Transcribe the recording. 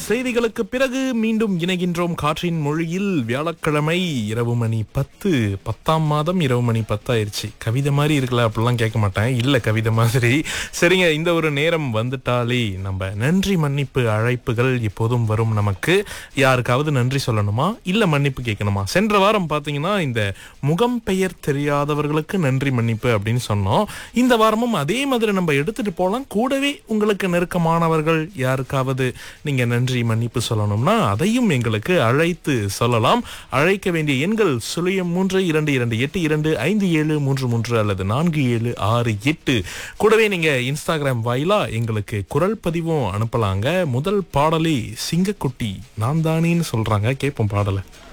செய்திகளுக்கு பிறகு மீண்டும் இணைகின்றோம் காற்றின் மொழியில் வியாழக்கிழமை இரவு மணி பத்து பத்தாம் மாதம் இரவு மணி பத்தாயிருச்சு கவிதை மாதிரி இருக்கல அப்படிலாம் கேட்க மாட்டேன் இல்ல கவிதை மாதிரி சரிங்க இந்த ஒரு நேரம் வந்துட்டாலே நம்ம நன்றி மன்னிப்பு அழைப்புகள் எப்போதும் வரும் நமக்கு யாருக்காவது நன்றி சொல்லணுமா இல்ல மன்னிப்பு கேட்கணுமா சென்ற வாரம் பாத்தீங்கன்னா இந்த முகம் பெயர் தெரியாதவர்களுக்கு நன்றி மன்னிப்பு அப்படின்னு சொன்னோம் இந்த வாரமும் அதே மாதிரி நம்ம எடுத்துட்டு போலாம் கூடவே உங்களுக்கு நெருக்கமானவர்கள் யாருக்காவது நீங்க நன்றி மன்னிப்பு சொல்லணும்னா அதையும் எங்களுக்கு அழைத்து சொல்லலாம் அழைக்க வேண்டிய எண்கள் சுழியம் மூன்று இரண்டு இரண்டு எட்டு இரண்டு ஐந்து ஏழு மூன்று மூன்று அல்லது நான்கு ஏழு ஆறு எட்டு கூடவே நீங்க இன்ஸ்டாகிராம் வாயிலா எங்களுக்கு குரல் பதிவும் அனுப்பலாங்க முதல் பாடலே சிங்கக்குட்டி நான் தானேன்னு சொல்றாங்க கேட்போம் பாடலை